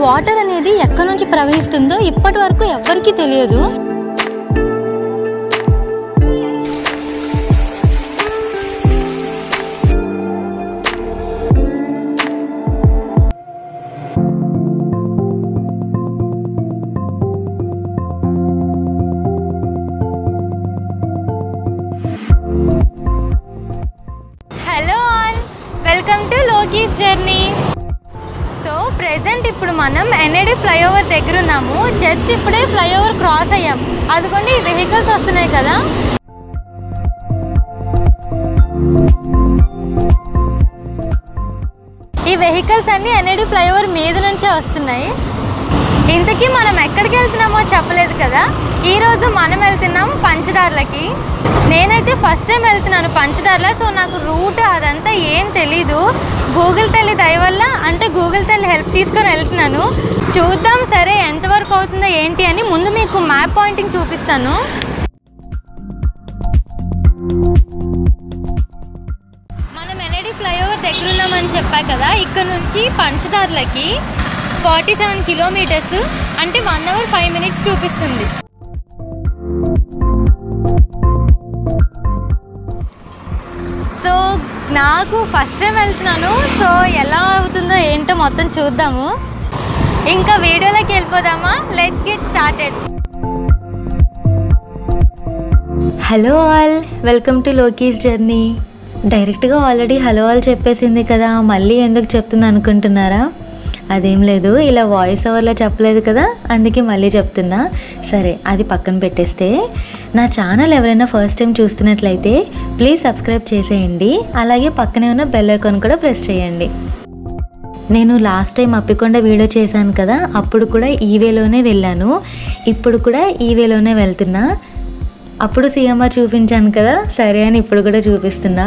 water అనేది ఎక్కడి నుంచి ప్రవహిస్తుందో ఇప్పటి వరకు ఎవ్వరికీ తెలియదు hello all welcome to Loki's journey so present ఇప్పుడు మనం ఎన్ఏడి ఫ్లైఓవర్ దగ్గర ఉన్నాము జస్ట్ ఇప్పుడే ఫ్లైఓవర్ క్రాస్ అయ్యాం అదిగోండి ఈ వెహికల్స్ వస్తున్నాయి కదా ఈ వెహికల్స్ అన్నీ ఎన్ఏడి ఫ్లైఓవర్ మీద నుంచే వస్తున్నాయి ఇంతకీ మనం ఎక్కడికి వెళ్తున్నామో చెప్పలేదు కదా ఈరోజు మనం వెళ్తున్నాం పంచదార్లకి నేనైతే ఫస్ట్ టైం వెళ్తున్నాను పంచదార్ల సో నాకు రూట్ అదంతా ఏం తెలీదు గూగుల్ తల్లి దయ వల్ల అంటే గూగుల్ తల్లి హెల్ప్ తీసుకొని వెళ్తున్నాను చూద్దాం సరే ఎంతవరకు అవుతుందో ఏంటి అని ముందు మీకు మ్యాప్ పాయింటింగ్ చూపిస్తాను మనం ఎన్ఐడి ఫ్లైఓవర్ దగ్గర ఉన్నామని చెప్పా కదా ఇక్కడ నుంచి పంచదార్లకి ఫార్టీ సెవెన్ కిలోమీటర్స్ అంటే వన్ అవర్ ఫైవ్ మినిట్స్ చూపిస్తుంది సో నాకు ఫస్ట్ టైం వెళ్తున్నాను సో ఎలా అవుతుందో ఏంటో మొత్తం చూద్దాము ఇంకా వీడియోలోకి వెళ్ళిపోదామా let's get started hello all welcome to Loki's journey డైరెక్ట్గా ఆల్రెడీ హలో ఆల్ చెప్పేసింది కదా మళ్ళీ ఎందుకు చెప్తుంది అనుకుంటున్నారా అదేం లేదు ఇలా వాయిస్ ఓవర్లో చెప్పలేదు కదా అందుకే మళ్ళీ చెప్తున్నా సరే అది పక్కన పెట్టేస్తే నా ఛానల్ ఎవరైనా ఫస్ట్ టైం చూస్తున్నట్లయితే ప్లీజ్ సబ్స్క్రైబ్ చేసేయండి అలాగే పక్కనే ఉన్న బెల్ ఐకాన్ కూడా ప్రెస్ చేయండి నేను లాస్ట్ టైం అప్పికొండ వీడియో చేశాను కదా అప్పుడు కూడా ఈ వేలోనే వెళ్ళాను ఇప్పుడు కూడా ఈ వేలోనే వెళ్తున్నా అప్పుడు సీఎంఆర్ చూపించాను కదా సరే అని ఇప్పుడు కూడా చూపిస్తున్నా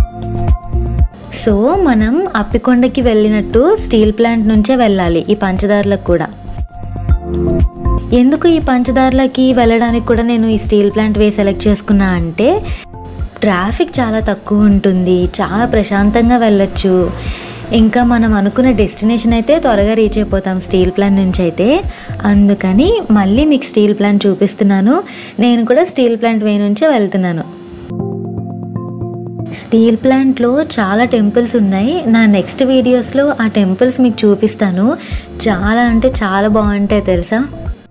సో మనం అప్పికొండకి వెళ్ళినట్టు స్టీల్ ప్లాంట్ నుంచే వెళ్ళాలి ఈ పంచదారులకు కూడా ఎందుకు ఈ పంచదారులకి వెళ్ళడానికి కూడా నేను ఈ స్టీల్ ప్లాంట్ వే సెలెక్ట్ చేసుకున్నా అంటే ట్రాఫిక్ చాలా తక్కువ ఉంటుంది చాలా ప్రశాంతంగా వెళ్ళొచ్చు ఇంకా మనం అనుకున్న డెస్టినేషన్ అయితే త్వరగా రీచ్ అయిపోతాం స్టీల్ ప్లాంట్ నుంచి అయితే అందుకని మళ్ళీ మీకు స్టీల్ ప్లాంట్ చూపిస్తున్నాను నేను కూడా స్టీల్ ప్లాంట్ వే నుంచే వెళ్తున్నాను స్టీల్ ప్లాంట్లో చాలా టెంపుల్స్ ఉన్నాయి నా నెక్స్ట్ వీడియోస్లో ఆ టెంపుల్స్ మీకు చూపిస్తాను చాలా అంటే చాలా బాగుంటాయి తెలుసా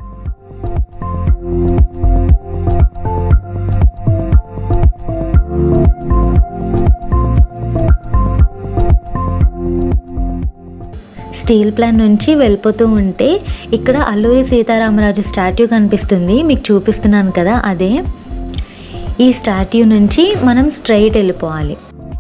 స్టీల్ ప్లాన్ నుంచి వెళ్ళిపోతూ ఉంటే ఇక్కడ అల్లూరి సీతారామరాజు స్టాట్యూ కనిపిస్తుంది మీకు చూపిస్తున్నాను కదా అదే ఈ స్టాట్యూ నుంచి మనం స్ట్రైట్ వెళ్ళిపోవాలి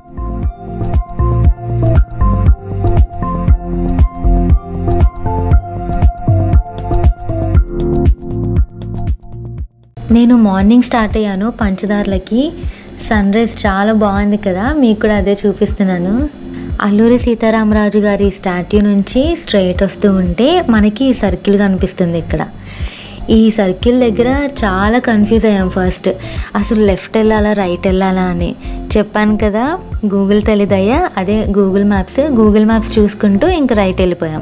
నేను మార్నింగ్ స్టార్ట్ అయ్యాను పంచదార్లకి సన్ రైజ్ చాలా బాగుంది కదా మీకు కూడా అదే చూపిస్తున్నాను అల్లూరి సీతారామరాజు గారి స్టాట్యూ నుంచి స్ట్రైట్ వస్తూ ఉంటే మనకి ఈ సర్కిల్ కనిపిస్తుంది ఇక్కడ ఈ సర్కిల్ దగ్గర చాలా కన్ఫ్యూజ్ అయ్యాం ఫస్ట్ అసలు లెఫ్ట్ వెళ్ళాలా రైట్ వెళ్ళాలా అని చెప్పాను కదా గూగుల్ తెలిదయ్య అదే గూగుల్ మ్యాప్స్ గూగుల్ మ్యాప్స్ చూసుకుంటూ ఇంక రైట్ వెళ్ళిపోయాం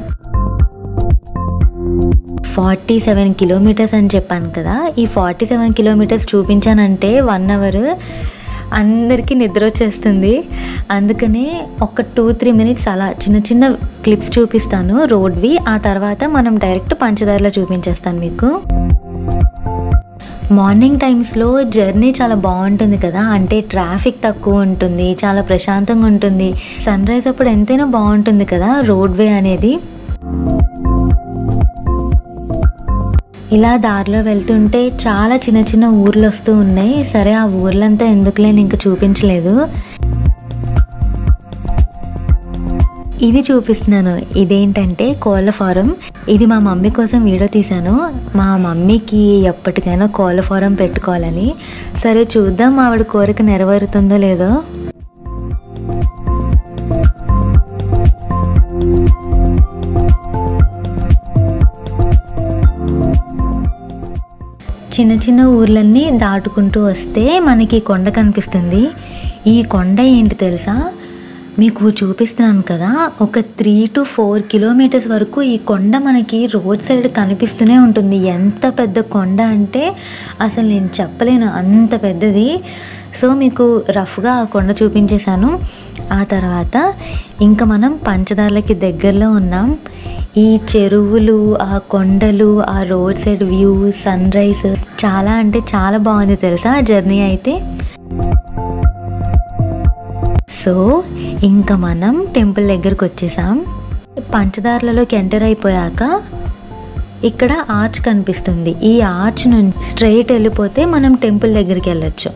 ఫార్టీ సెవెన్ కిలోమీటర్స్ అని చెప్పాను కదా ఈ ఫార్టీ సెవెన్ కిలోమీటర్స్ చూపించానంటే వన్ అవర్ అందరికీ నిద్ర వచ్చేస్తుంది అందుకనే ఒక టూ త్రీ మినిట్స్ అలా చిన్న చిన్న క్లిప్స్ చూపిస్తాను రోడ్వి ఆ తర్వాత మనం డైరెక్ట్ పంచదారలో చూపించేస్తాను మీకు మార్నింగ్ టైమ్స్లో జర్నీ చాలా బాగుంటుంది కదా అంటే ట్రాఫిక్ తక్కువ ఉంటుంది చాలా ప్రశాంతంగా ఉంటుంది సన్ రైజ్ అప్పుడు ఎంతైనా బాగుంటుంది కదా రోడ్వే అనేది ఇలా దారిలో వెళ్తుంటే చాలా చిన్న చిన్న ఊర్లు వస్తూ ఉన్నాయి సరే ఆ ఊర్లంతా ఎందుకులే ఇంక చూపించలేదు ఇది చూపిస్తున్నాను ఇదేంటంటే కోళ్ళ ఫారం ఇది మా మమ్మీ కోసం వీడియో తీశాను మా మమ్మీకి ఎప్పటికైనా కోళ్ళ ఫారం పెట్టుకోవాలని సరే చూద్దాం ఆవిడ కోరిక నెరవేరుతుందో లేదో చిన్న చిన్న ఊర్లన్నీ దాటుకుంటూ వస్తే మనకి కొండ కనిపిస్తుంది ఈ కొండ ఏంటి తెలుసా మీకు చూపిస్తున్నాను కదా ఒక త్రీ టు ఫోర్ కిలోమీటర్స్ వరకు ఈ కొండ మనకి రోడ్ సైడ్ కనిపిస్తూనే ఉంటుంది ఎంత పెద్ద కొండ అంటే అసలు నేను చెప్పలేను అంత పెద్దది సో మీకు రఫ్గా ఆ కొండ చూపించేశాను ఆ తర్వాత ఇంకా మనం పంచదార్లకి దగ్గరలో ఉన్నాం ఈ చెరువులు ఆ కొండలు ఆ road side view sunrise చాలా అంటే చాలా బాగుంది తెలుసా జర్నీ అయితే సో ఇంకా మనం టెంపుల్ దగ్గరకు వచ్చేసాం పంచదారులలోకి ఎంటర్ అయిపోయాక ఇక్కడ ఆర్చ్ కనిపిస్తుంది ఈ ఆర్చ్ నుంచి స్ట్రైట్ వెళ్ళిపోతే మనం టెంపుల్ దగ్గరికి వెళ్ళొచ్చు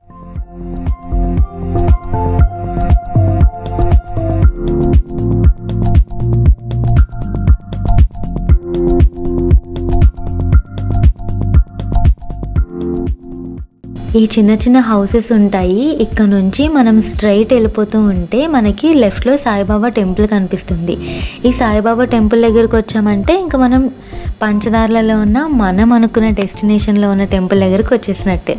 ఈ చిన్న చిన్న హౌసెస్ ఉంటాయి ఇక్కడ నుంచి మనం స్ట్రైట్ వెళ్ళిపోతూ ఉంటే మనకి లెఫ్ట్లో సాయిబాబా టెంపుల్ కనిపిస్తుంది ఈ సాయిబాబా టెంపుల్ దగ్గరకు వచ్చామంటే ఇంకా మనం పంచదారులలో ఉన్న మనం అనుకున్న డెస్టినేషన్లో ఉన్న టెంపుల్ దగ్గరకు వచ్చేసినట్టే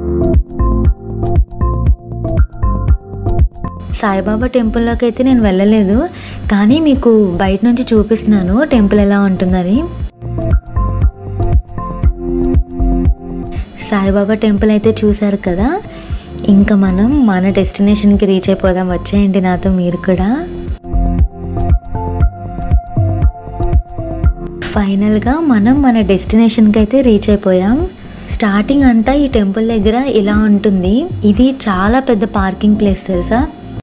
సాయిబాబా టెంపుల్లోకి అయితే నేను వెళ్ళలేదు కానీ మీకు బయట నుంచి చూపిస్తున్నాను టెంపుల్ ఎలా ఉంటుందని సాయిబాబా టెంపుల్ అయితే చూశారు కదా ఇంకా మనం మన డెస్టినేషన్కి రీచ్ అయిపోదాం వచ్చేయండి నాతో మీరు కూడా ఫైనల్గా మనం మన డెస్టినేషన్కి అయితే రీచ్ అయిపోయాం స్టార్టింగ్ అంతా ఈ టెంపుల్ దగ్గర ఇలా ఉంటుంది ఇది చాలా పెద్ద పార్కింగ్ ప్లేస్ తెలుసా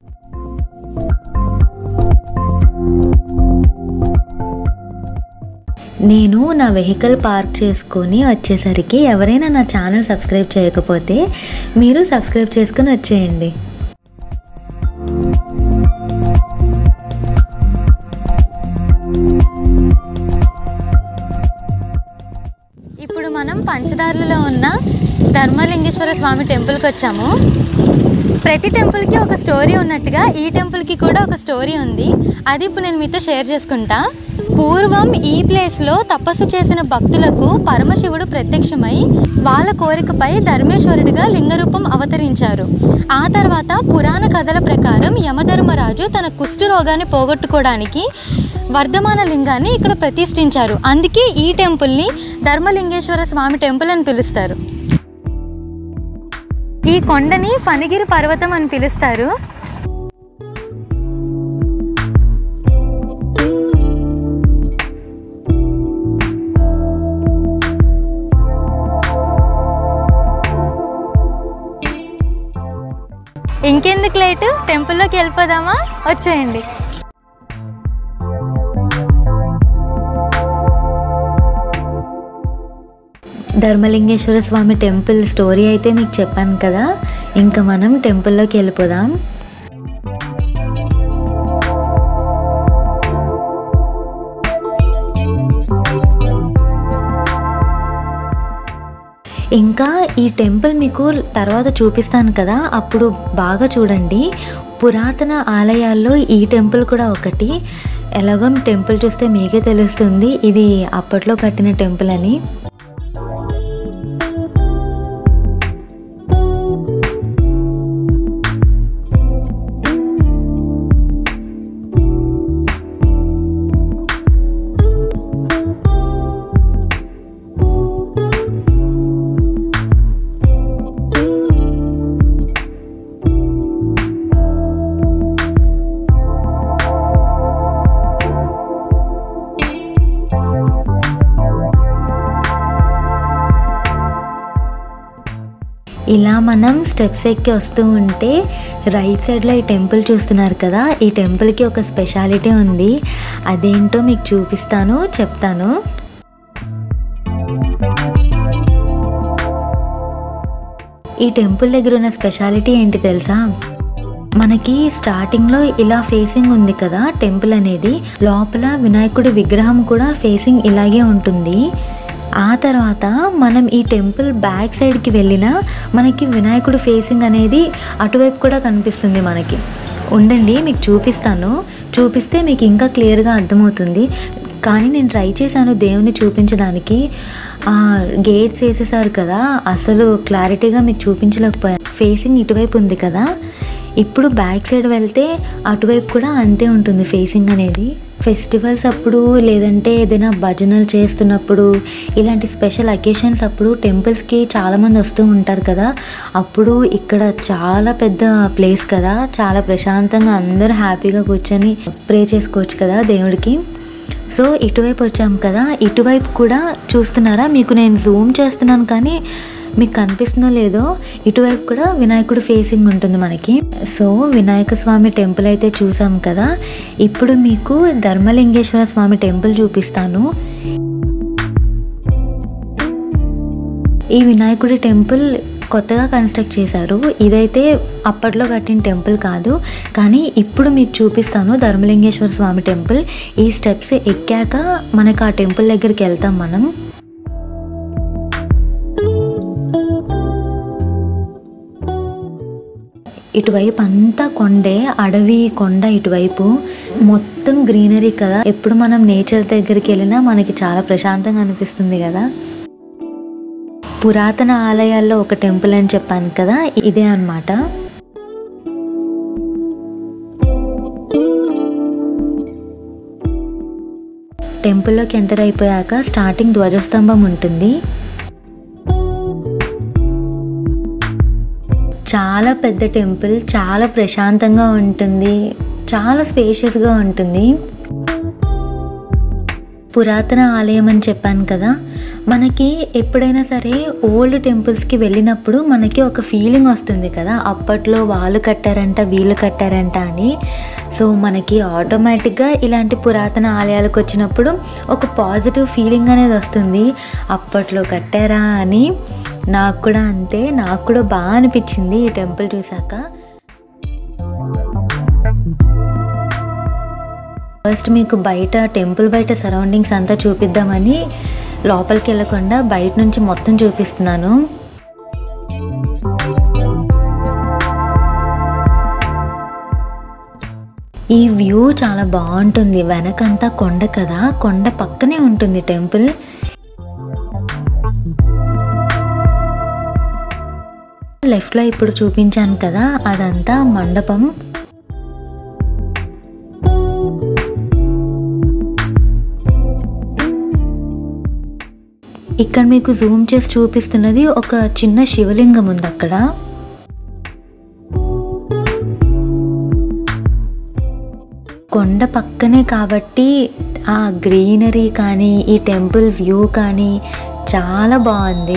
నేను నా వెహికల్ పార్క్ చేసుకొని వచ్చేసరికి ఎవరైనా నా ఛానల్ సబ్స్క్రైబ్ చేయకపోతే మీరు సబ్స్క్రైబ్ చేసుకొని వచ్చేయండి ఇప్పుడు మనం పంచదారులలో ఉన్న ధర్మలింగేశ్వర స్వామి టెంపుల్కి వచ్చాము ప్రతి టెంపుల్కి ఒక స్టోరీ ఉన్నట్టుగా ఈ టెంపుల్కి కూడా ఒక స్టోరీ ఉంది అది ఇప్పుడు నేను మీతో షేర్ చేసుకుంటా పూర్వం ఈ ప్లేస్లో తపస్సు చేసిన భక్తులకు పరమశివుడు ప్రత్యక్షమై వాళ్ళ కోరికపై ధర్మేశ్వరుడిగా లింగరూపం అవతరించారు ఆ తర్వాత పురాణ కథల ప్రకారం యమధర్మరాజు తన కుష్టు రోగాన్ని పోగొట్టుకోవడానికి వర్ధమాన లింగాన్ని ఇక్కడ ప్రతిష్ఠించారు అందుకే ఈ టెంపుల్ని ధర్మలింగేశ్వర స్వామి టెంపుల్ అని పిలుస్తారు ఈ కొండని ఫణిగిరి పర్వతం అని పిలుస్తారు ఇంకెందుకు లేటు టెంపుల్లోకి వెళ్ళిపోదామా వచ్చేయండి ధర్మలింగేశ్వర స్వామి టెంపుల్ స్టోరీ అయితే మీకు చెప్పాను కదా ఇంకా మనం టెంపుల్లోకి వెళ్ళిపోదాం ఇంకా ఈ టెంపుల్ మీకు తర్వాత చూపిస్తాను కదా అప్పుడు బాగా చూడండి పురాతన ఆలయాల్లో ఈ టెంపుల్ కూడా ఒకటి ఎలాగో టెంపుల్ చూస్తే మీకే తెలుస్తుంది ఇది అప్పట్లో కట్టిన టెంపుల్ అని ఇలా మనం స్టెప్స్ ఎక్కి వస్తూ ఉంటే రైట్ సైడ్లో ఈ టెంపుల్ చూస్తున్నారు కదా ఈ టెంపుల్కి ఒక స్పెషాలిటీ ఉంది అదేంటో మీకు చూపిస్తాను చెప్తాను ఈ టెంపుల్ దగ్గర ఉన్న స్పెషాలిటీ ఏంటి తెలుసా మనకి స్టార్టింగ్లో ఇలా ఫేసింగ్ ఉంది కదా టెంపుల్ అనేది లోపల వినాయకుడి విగ్రహం కూడా ఫేసింగ్ ఇలాగే ఉంటుంది ఆ తర్వాత మనం ఈ టెంపుల్ బ్యాక్ సైడ్కి వెళ్ళినా మనకి వినాయకుడు ఫేసింగ్ అనేది అటువైపు కూడా కనిపిస్తుంది మనకి ఉండండి మీకు చూపిస్తాను చూపిస్తే మీకు ఇంకా క్లియర్గా అర్థమవుతుంది కానీ నేను ట్రై చేశాను దేవుని చూపించడానికి ఆ గేట్స్ వేసేసారు కదా అసలు క్లారిటీగా మీకు చూపించలేకపోయాను ఫేసింగ్ ఇటువైపు ఉంది కదా ఇప్పుడు బ్యాక్ సైడ్ వెళ్తే అటువైపు కూడా అంతే ఉంటుంది ఫేసింగ్ అనేది ఫెస్టివల్స్ అప్పుడు లేదంటే ఏదైనా భజనలు చేస్తున్నప్పుడు ఇలాంటి స్పెషల్ అకేషన్స్ అప్పుడు టెంపుల్స్కి చాలామంది వస్తూ ఉంటారు కదా అప్పుడు ఇక్కడ చాలా పెద్ద ప్లేస్ కదా చాలా ప్రశాంతంగా అందరూ హ్యాపీగా కూర్చొని ప్రే చేసుకోవచ్చు కదా దేవుడికి సో ఇటువైపు వచ్చాం కదా ఇటువైపు కూడా చూస్తున్నారా మీకు నేను జూమ్ చేస్తున్నాను కానీ మీకు కనిపిస్తుందో లేదో ఇటువైపు కూడా వినాయకుడు ఫేసింగ్ ఉంటుంది మనకి సో వినాయక స్వామి టెంపుల్ అయితే చూసాం కదా ఇప్పుడు మీకు ధర్మలింగేశ్వర స్వామి టెంపుల్ చూపిస్తాను ఈ వినాయకుడి టెంపుల్ కొత్తగా కన్స్ట్రక్ట్ చేశారు ఇదైతే అప్పట్లో కట్టిన టెంపుల్ కాదు కానీ ఇప్పుడు మీకు చూపిస్తాను ధర్మలింగేశ్వర స్వామి టెంపుల్ ఈ స్టెప్స్ ఎక్కాక మనకు ఆ టెంపుల్ దగ్గరికి వెళ్తాం మనం ఇటువైపు అంతా కొండే అడవి కొండ ఇటువైపు మొత్తం గ్రీనరీ కదా ఎప్పుడు మనం నేచర్ దగ్గరికి వెళ్ళినా మనకి చాలా ప్రశాంతంగా అనిపిస్తుంది కదా పురాతన ఆలయాల్లో ఒక టెంపుల్ అని చెప్పాను కదా ఇదే అన్నమాట టెంపుల్లోకి ఎంటర్ అయిపోయాక స్టార్టింగ్ ధ్వజస్తంభం ఉంటుంది చాలా పెద్ద టెంపుల్ చాలా ప్రశాంతంగా ఉంటుంది చాలా స్పేషియస్గా ఉంటుంది పురాతన ఆలయం అని చెప్పాను కదా మనకి ఎప్పుడైనా సరే ఓల్డ్ టెంపుల్స్కి వెళ్ళినప్పుడు మనకి ఒక ఫీలింగ్ వస్తుంది కదా అప్పట్లో వాళ్ళు కట్టారంట వీళ్ళు కట్టారంట అని సో మనకి ఆటోమేటిక్గా ఇలాంటి పురాతన ఆలయాలకు వచ్చినప్పుడు ఒక పాజిటివ్ ఫీలింగ్ అనేది వస్తుంది అప్పట్లో కట్టారా అని నాకు కూడా అంతే నాకు కూడా బాగా అనిపించింది ఈ టెంపుల్ చూసాక ఫస్ట్ మీకు బయట టెంపుల్ బయట సరౌండింగ్స్ అంతా చూపిద్దామని లోపలికి వెళ్ళకుండా బయట నుంచి మొత్తం చూపిస్తున్నాను ఈ వ్యూ చాలా బాగుంటుంది వెనకంతా కొండ కదా కొండ పక్కనే ఉంటుంది టెంపుల్ లెఫ్ట్లో ఇప్పుడు చూపించాను కదా అదంతా మండపం ఇక్కడ మీకు జూమ్ చేసి చూపిస్తున్నది ఒక చిన్న శివలింగం ఉంది అక్కడ కొండ పక్కనే కాబట్టి ఆ గ్రీనరీ కానీ ఈ టెంపుల్ వ్యూ కానీ చాలా బాగుంది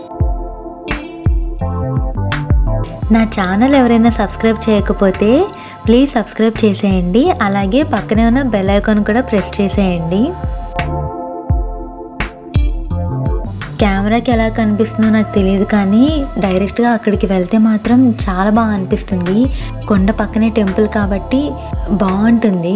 నా ఛానల్ ఎవరైనా సబ్స్క్రైబ్ చేయకపోతే ప్లీజ్ సబ్స్క్రైబ్ చేసేయండి అలాగే పక్కనే ఉన్న బెల్ ఐకాన్ కూడా ప్రెస్ చేసేయండి కెమెరాకి ఎలా కనిపిస్తుందో నాకు తెలియదు కానీ డైరెక్ట్గా అక్కడికి వెళ్తే మాత్రం చాలా బాగా అనిపిస్తుంది కొండ పక్కనే టెంపుల్ కాబట్టి బాగుంటుంది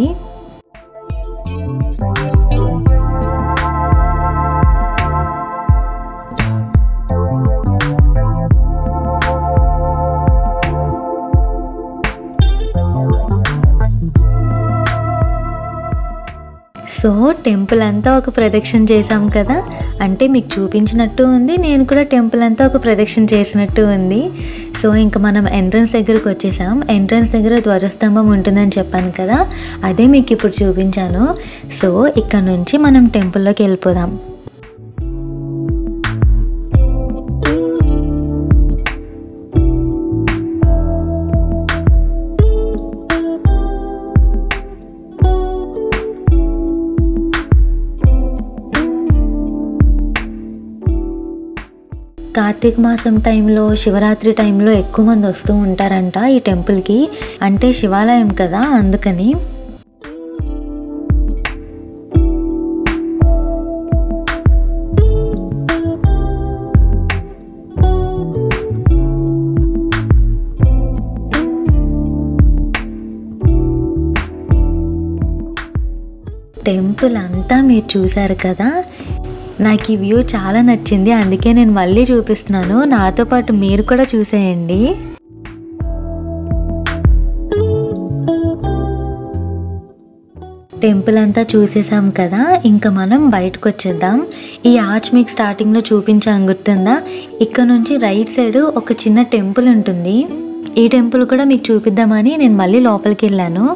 సో టెంపుల్ అంతా ఒక ప్రదక్షిణ చేసాం కదా అంటే మీకు చూపించినట్టు ఉంది నేను కూడా టెంపుల్ అంతా ఒక ప్రదక్షిణ చేసినట్టు ఉంది సో ఇంకా మనం ఎంట్రన్స్ దగ్గరకు వచ్చేసాం ఎంట్రన్స్ దగ్గర ధ్వజస్తంభం ఉంటుందని చెప్పాను కదా అదే మీకు ఇప్పుడు చూపించాను సో ఇక్కడ నుంచి మనం టెంపుల్లోకి వెళ్ళిపోదాం కార్తీక మాసం టైంలో శివరాత్రి టైంలో ఎక్కువ మంది వస్తూ ఉంటారంట ఈ టెంపుల్కి అంటే శివాలయం కదా అందుకని టెంపుల్ అంతా మీరు చూసారు కదా నాకు ఈ వ్యూ చాలా నచ్చింది అందుకే నేను మళ్ళీ చూపిస్తున్నాను నాతో పాటు మీరు కూడా చూసేయండి టెంపుల్ అంతా చూసేసాం కదా ఇంకా మనం బయటకు వచ్చేద్దాం ఈ ఆర్చ్ మీకు స్టార్టింగ్లో చూపించాను గుర్తుందా ఇక్కడ నుంచి రైట్ సైడ్ ఒక చిన్న టెంపుల్ ఉంటుంది ఈ టెంపుల్ కూడా మీకు చూపిద్దామని నేను మళ్ళీ లోపలికి వెళ్ళాను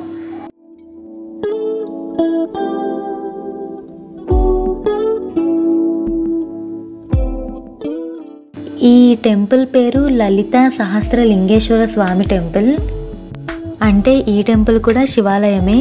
ఈ టెంపుల్ పేరు లలిత సహస్రలింగేశ్వర స్వామి టెంపుల్ అంటే ఈ టెంపుల్ కూడా శివాలయమే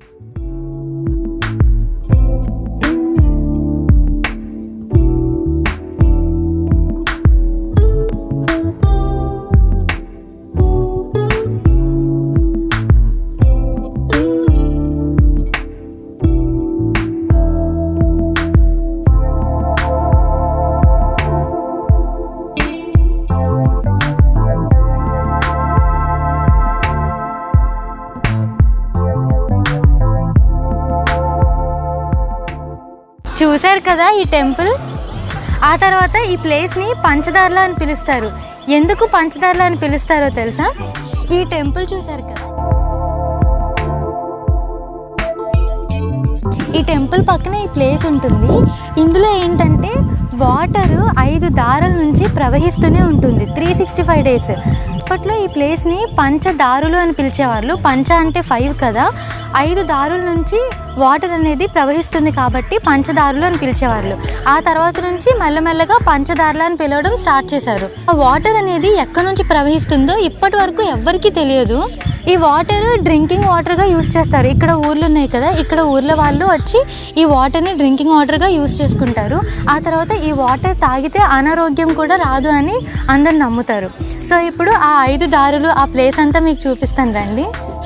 చూశారు కదా ఈ టెంపుల్ ఆ తర్వాత ఈ ప్లేస్ని పంచదార్ల అని పిలుస్తారు ఎందుకు పంచదార్ల అని పిలుస్తారో తెలుసా ఈ టెంపుల్ చూశారు కదా ఈ టెంపుల్ పక్కన ఈ ప్లేస్ ఉంటుంది ఇందులో ఏంటంటే వాటర్ ఐదు దారుల నుంచి ప్రవహిస్తూనే ఉంటుంది త్రీ సిక్స్టీ ఫైవ్ డేస్ అప్పట్లో ఈ ప్లేస్ని పంచదారులు అని పిలిచేవాళ్ళు పంచ అంటే ఫైవ్ కదా ఐదు దారుల నుంచి వాటర్ అనేది ప్రవహిస్తుంది కాబట్టి పంచదారులు అని పిలిచేవాళ్ళు ఆ తర్వాత నుంచి మెల్లమెల్లగా పంచదారులు అని పిలవడం స్టార్ట్ చేశారు ఆ వాటర్ అనేది ఎక్కడి నుంచి ప్రవహిస్తుందో ఇప్పటి వరకు ఎవ్వరికీ తెలియదు ఈ వాటర్ డ్రింకింగ్ వాటర్గా యూస్ చేస్తారు ఇక్కడ ఊర్లు ఉన్నాయి కదా ఇక్కడ ఊర్ల వాళ్ళు వచ్చి ఈ వాటర్ని డ్రింకింగ్ వాటర్గా యూస్ చేసుకుంటారు ఆ తర్వాత ఈ వాటర్ తాగితే అనారోగ్యం కూడా రాదు అని అందరు నమ్ముతారు సో ఇప్పుడు ఆ ఐదు దారులు ఆ ప్లేస్ అంతా మీకు చూపిస్తాను రండి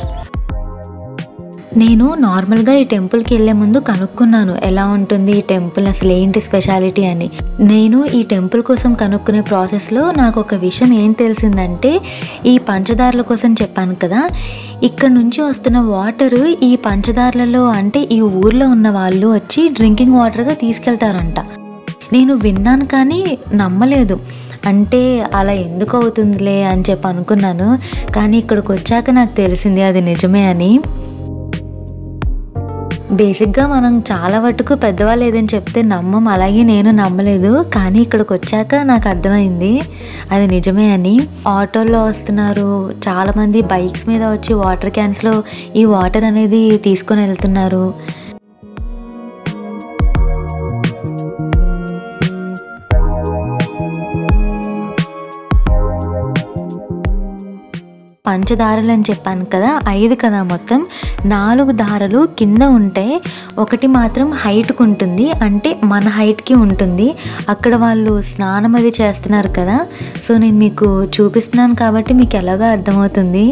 నేను నార్మల్గా ఈ టెంపుల్కి వెళ్ళే ముందు కనుక్కున్నాను ఎలా ఉంటుంది ఈ టెంపుల్ అసలు ఏంటి స్పెషాలిటీ అని నేను ఈ టెంపుల్ కోసం కనుక్కునే ప్రాసెస్లో నాకు ఒక విషయం ఏం తెలిసిందంటే ఈ పంచదారుల కోసం చెప్పాను కదా ఇక్కడ నుంచి వస్తున్న వాటర్ ఈ పంచదారులలో అంటే ఈ ఊర్లో ఉన్న వాళ్ళు వచ్చి డ్రింకింగ్ వాటర్గా తీసుకెళ్తారంట నేను విన్నాను కానీ నమ్మలేదు అంటే అలా ఎందుకు అవుతుందిలే అని చెప్పి అనుకున్నాను కానీ ఇక్కడికి వచ్చాక నాకు తెలిసింది అది నిజమే అని బేసిక్గా మనం చాలా మటుకు పెద్దవాళ్ళు ఏదని చెప్తే నమ్మం అలాగే నేను నమ్మలేదు కానీ ఇక్కడికి వచ్చాక నాకు అర్థమైంది అది నిజమే అని ఆటోల్లో వస్తున్నారు చాలామంది బైక్స్ మీద వచ్చి వాటర్ క్యాన్స్లో ఈ వాటర్ అనేది తీసుకొని వెళ్తున్నారు పంచదారలు అని చెప్పాను కదా ఐదు కదా మొత్తం నాలుగు దారలు కింద ఉంటే ఒకటి మాత్రం హైట్కి ఉంటుంది అంటే మన హైట్కి ఉంటుంది అక్కడ వాళ్ళు స్నానం అది చేస్తున్నారు కదా సో నేను మీకు చూపిస్తున్నాను కాబట్టి మీకు ఎలాగో అర్థమవుతుంది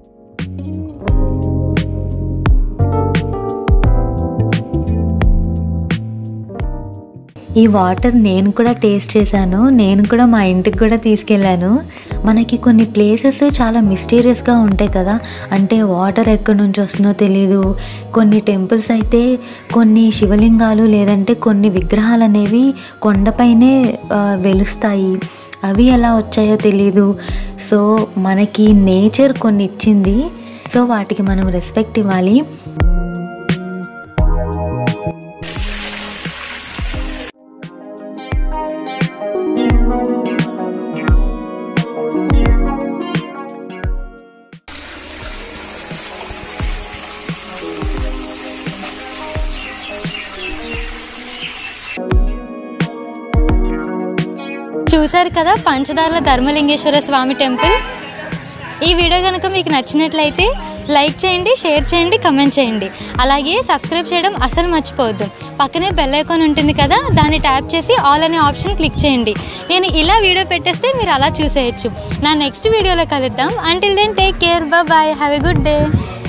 ఈ వాటర్ నేను కూడా టేస్ట్ చేశాను నేను కూడా మా ఇంటికి కూడా తీసుకెళ్ళాను మనకి కొన్ని ప్లేసెస్ చాలా మిస్టీరియస్గా ఉంటాయి కదా అంటే వాటర్ ఎక్కడి నుంచి వస్తుందో తెలియదు కొన్ని టెంపుల్స్ అయితే కొన్ని శివలింగాలు లేదంటే కొన్ని విగ్రహాలు అనేవి కొండపైనే ఆ, వెలుస్తాయి అవి ఎలా వచ్చాయో తెలియదు సో మనకి నేచర్ కొన్ని ఇచ్చింది సో వాటికి మనం రెస్పెక్ట్ ఇవ్వాలి చూశారు కదా పంచదార్ల ధర్మలింగేశ్వర స్వామి టెంపుల్ ఈ వీడియో కనుక మీకు నచ్చినట్లయితే లైక్ చేయండి షేర్ చేయండి కమెంట్ చేయండి అలాగే సబ్స్క్రైబ్ చేయడం అసలు మర్చిపోవద్దు పక్కనే బెల్ ఐకాన్ ఉంటుంది కదా దాన్ని ట్యాప్ చేసి ఆల్ అనే ఆప్షన్ క్లిక్ చేయండి నేను ఇలా వీడియో పెట్టేస్తే మీరు అలా చూసేయచ్చు నా నెక్స్ట్ వీడియోలో కలుద్దాం until then take care bye have a good day